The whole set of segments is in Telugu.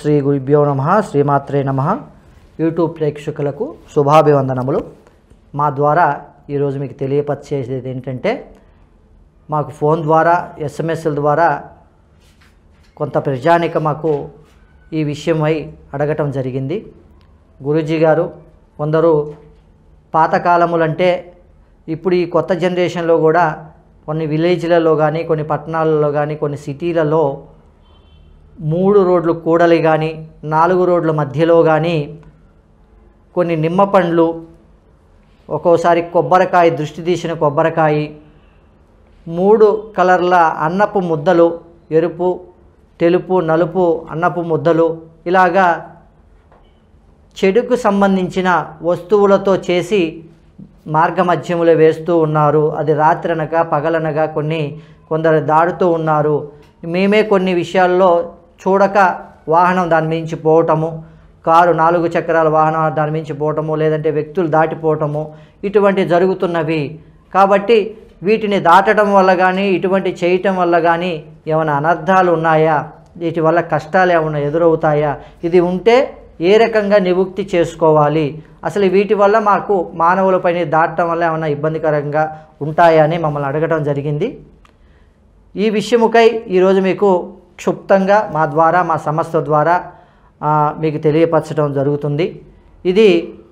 శ్రీ గురుభ్యో నమ శ్రీమాత్రే నమ యూట్యూబ్ ప్రేక్షకులకు శుభాభివందనములు మా ద్వారా ఈరోజు మీకు తెలియపరిచేది ఏంటంటే మాకు ఫోన్ ద్వారా ఎస్ఎంఎస్ల ద్వారా కొంత ప్రజానిక మాకు ఈ విషయమై అడగటం జరిగింది గురూజీ గారు కొందరు పాతకాలములంటే ఇప్పుడు ఈ కొత్త జనరేషన్లో కూడా కొన్ని విలేజ్లలో కానీ కొన్ని పట్టణాలలో కానీ కొన్ని సిటీలలో మూడు రోడ్లు కూడలి కానీ నాలుగు రోడ్ల మధ్యలో కానీ కొన్ని నిమ్మ పండ్లు ఒక్కోసారి కొబ్బరికాయ దృష్టి తీసిన కొబ్బరికాయ మూడు కలర్ల అన్నపు ముద్దలు ఎరుపు తెలుపు నలుపు అన్నపు ముద్దలు ఇలాగా చెడుకు సంబంధించిన వస్తువులతో చేసి మార్గమధ్యములో వేస్తూ ఉన్నారు అది రాత్రనగా పగలనగా కొన్ని కొందరు దాడుతూ ఉన్నారు మేమే కొన్ని విషయాల్లో చూడక వాహనం దాని మించి పోవటము కారు నాలుగు చక్రాల వాహనం దాని మించి పోవటము లేదంటే వ్యక్తులు దాటిపోవటము ఇటువంటి జరుగుతున్నవి కాబట్టి వీటిని దాటడం వల్ల కానీ ఇటువంటి చేయటం వల్ల కానీ ఏమైనా అనర్థాలు ఉన్నాయా వీటి వల్ల కష్టాలు ఏమైనా ఎదురవుతాయా ఇది ఉంటే ఏ రకంగా నివృత్తి చేసుకోవాలి అసలు వీటి వల్ల మాకు మానవులపైన దాటడం వల్ల ఏమైనా ఇబ్బందికరంగా ఉంటాయా అని మమ్మల్ని అడగడం జరిగింది ఈ విషయముకై ఈరోజు మీకు క్షుప్తంగా మా ద్వారా మా సంస్థ ద్వారా ఆ, మీకు తెలియపరచడం జరుగుతుంది ఇది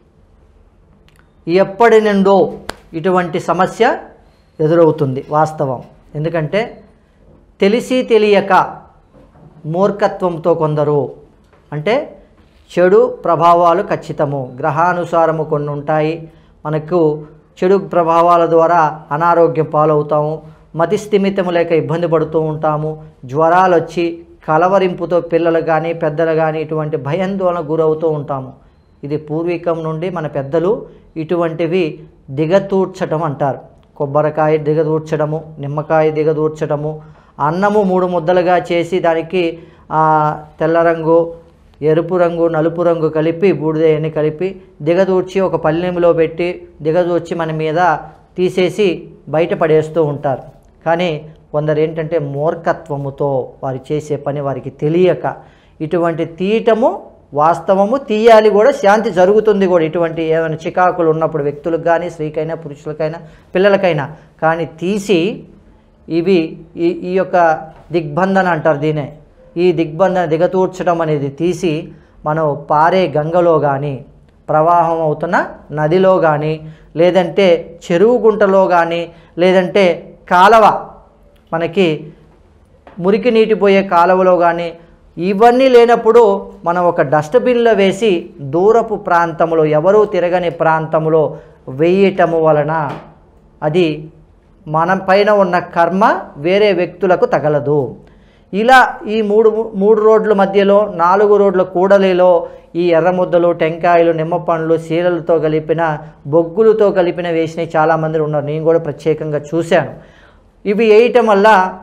ఎప్పటి నుండో ఇటువంటి సమస్య ఎదురవుతుంది వాస్తవం ఎందుకంటే తెలిసి తెలియక మూర్ఖత్వంతో కొందరు అంటే చెడు ప్రభావాలు ఖచ్చితము గ్రహానుసారము కొన్ని ఉంటాయి మనకు చెడు ప్రభావాల ద్వారా అనారోగ్యం పాలవుతాము మతి స్థిమితము లేక ఇబ్బంది పడుతూ ఉంటాము జ్వరాలు వచ్చి కలవరింపుతో పిల్లలు కానీ పెద్దలు కానీ ఇటువంటి భయాందోళన గురవుతూ ఉంటాము ఇది పూర్వీకం నుండి మన పెద్దలు ఇటువంటివి దిగతూర్చటం అంటారు కొబ్బరికాయ దిగదూర్చడము నిమ్మకాయ దిగదూర్చడము అన్నము మూడు ముద్దలుగా చేసి దానికి ఆ, తెల్ల రంగు ఎరుపు రంగు నలుపు రంగు కలిపి బూడిదని కలిపి దిగదూర్చి ఒక పల్లెంలో పెట్టి దిగదూర్చి మన మీద తీసేసి బయట పడేస్తూ ఉంటారు కానీ కొందరు ఏంటంటే మూర్ఖత్వముతో వారు చేసే పని వారికి తెలియక ఇటువంటి తీయటము వాస్తవము తీయాలి కూడా శాంతి జరుగుతుంది కూడా ఇటువంటి ఏమైనా చికాకులు ఉన్నప్పుడు వ్యక్తులకు కానీ స్త్రీకైనా పురుషులకైనా పిల్లలకైనా కానీ తీసి ఇవి ఈ ఈ యొక్క దిగ్బంధన అంటారు దీనే ఈ దిగ్బంధన దిగతూర్చడం అనేది తీసి మనం పారే గంగలో కానీ ప్రవాహం అవుతున్న నదిలో కానీ లేదంటే చెరువు గుంటలో కానీ లేదంటే కాలవ మనకి మురికి నీటి పోయే కాలువలో కానీ ఇవన్నీ లేనప్పుడు మనం ఒక డస్ట్బిన్లో వేసి దూరపు ప్రాంతంలో ఎవరూ తిరగని ప్రాంతంలో వేయటము వలన అది మన పైన ఉన్న కర్మ వేరే వ్యక్తులకు తగలదు ఇలా ఈ మూడు మూడు రోడ్ల మధ్యలో నాలుగు రోడ్ల కూడలిలో ఈ ఎర్రముద్దలు టెంకాయలు నిమ్మ పండ్లు సీరలతో కలిపిన బొగ్గులతో కలిపిన వేసినవి చాలామంది ఉన్నారు నేను కూడా ప్రత్యేకంగా చూశాను ఇవి వేయటం వల్ల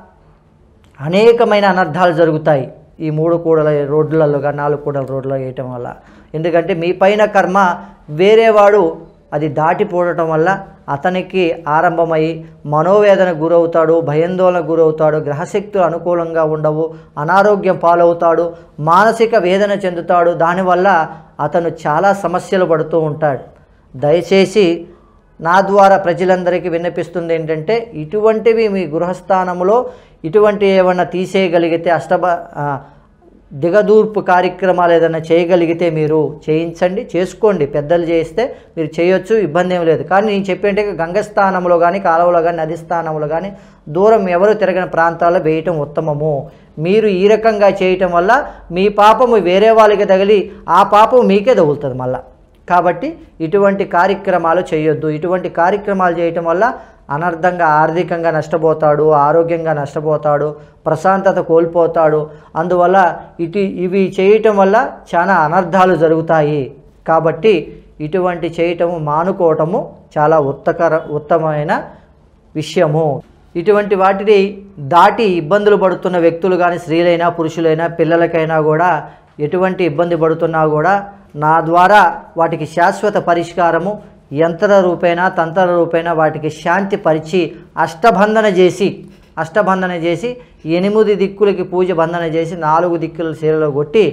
అనేకమైన అనర్థాలు జరుగుతాయి ఈ మూడు కూడల రోడ్లలో కానీ నాలుగు కూడల రోడ్లలో వేయటం వల్ల ఎందుకంటే మీ పైన కర్మ వేరేవాడు అది దాటిపోవటం వల్ల అతనికి ఆరంభమై మనోవేదన గురవుతాడు భయాందోళన గురవుతాడు గ్రహశక్తులు అనుకూలంగా ఉండవు అనారోగ్యం పాలవుతాడు మానసిక వేదన చెందుతాడు దానివల్ల అతను చాలా సమస్యలు పడుతూ ఉంటాడు దయచేసి నా ద్వారా ప్రజలందరికీ విన్నపిస్తుంది ఏంటంటే ఇటువంటివి మీ గృహస్థానంలో ఇటువంటి ఏమన్నా తీసేయగలిగితే అష్టభ ఆ, దిగదూర్పు కార్యక్రమాలు ఏదైనా చేయగలిగితే మీరు చేయించండి చేసుకోండి పెద్దలు చేయిస్తే మీరు చేయొచ్చు ఇబ్బంది ఏం లేదు కానీ నేను చెప్పేంటే గంగ స్థానంలో కానీ కాలువలో కానీ నది స్థానంలో కానీ దూరం ఎవరు తిరగని ప్రాంతాల్లో వేయటం ఉత్తమము మీరు ఈ రకంగా చేయటం వల్ల మీ పాపము వేరే వాళ్ళకి తగిలి ఆ పాపం మీకే తగులుతుంది మళ్ళా కాబట్టి ఇటువంటి కార్యక్రమాలు చేయొద్దు ఇటువంటి కార్యక్రమాలు చేయటం వల్ల అనర్థంగా ఆర్థికంగా నష్టపోతాడు ఆరోగ్యంగా నష్టపోతాడు ప్రశాంతత కోల్పోతాడు అందువల్ల ఇటు ఇవి చేయటం వల్ల చాలా అనర్థాలు జరుగుతాయి కాబట్టి ఇటువంటి చేయటము మానుకోవటము చాలా ఉత్తకర ఉత్తమమైన విషయము ఇటువంటి వాటిని దాటి ఇబ్బందులు పడుతున్న వ్యక్తులు కానీ స్త్రీలైనా పురుషులైనా పిల్లలకైనా కూడా ఎటువంటి ఇబ్బంది పడుతున్నా కూడా నా ద్వారా వాటికి శాశ్వత పరిష్కారము యంత్ర రూపేణ తంత్ర రూపేణ వాటికి శాంతి పరిచి అష్టబంధన చేసి అష్టబంధన చేసి ఎనిమిది దిక్కులకి పూజ బంధన చేసి నాలుగు దిక్కుల చీరలో కొట్టి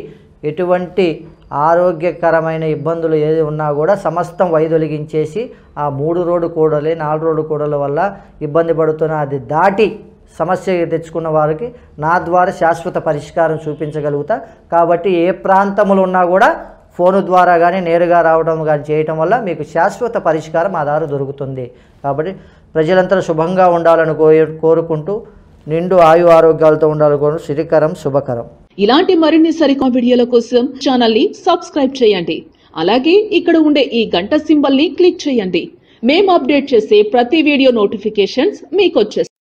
ఎటువంటి ఆరోగ్యకరమైన ఇబ్బందులు ఏది ఉన్నా కూడా సమస్తం వైదొలిగించేసి ఆ మూడు రోడ్డు కూడలి నాలుగు రోడ్డు కూడల వల్ల ఇబ్బంది పడుతున్న అది దాటి సమస్య తెచ్చుకున్న వారికి నా ద్వారా శాశ్వత పరిష్కారం చూపించగలుగుతా కాబట్టి ఏ ప్రాంతములు ఉన్నా కూడా ఫోను ద్వారా కానీ నేరుగా రావడం కానీ చేయటం వల్ల మీకు శాశ్వత పరిష్కారం ఆధారం దొరుకుతుంది కాబట్టి ప్రజలంతా శుభంగా ఉండాలని కోరు కోరుకుంటూ నిండు ఆయు ఆరోగ్యాలతో ఉండాలనుకోవడం శ్రీకరం శుభకరం ఇలాంటి మరిన్ని సరికొత్త వీడియోల కోసం ఛానల్ ని సబ్స్క్రైబ్ చేయండి అలాగే ఇక్కడ ఉండే ఈ గంట సింబల్ ని క్లిక్ చేయండి మేము అప్డేట్ చేసే ప్రతి వీడియో నోటిఫికేషన్స్ మీకు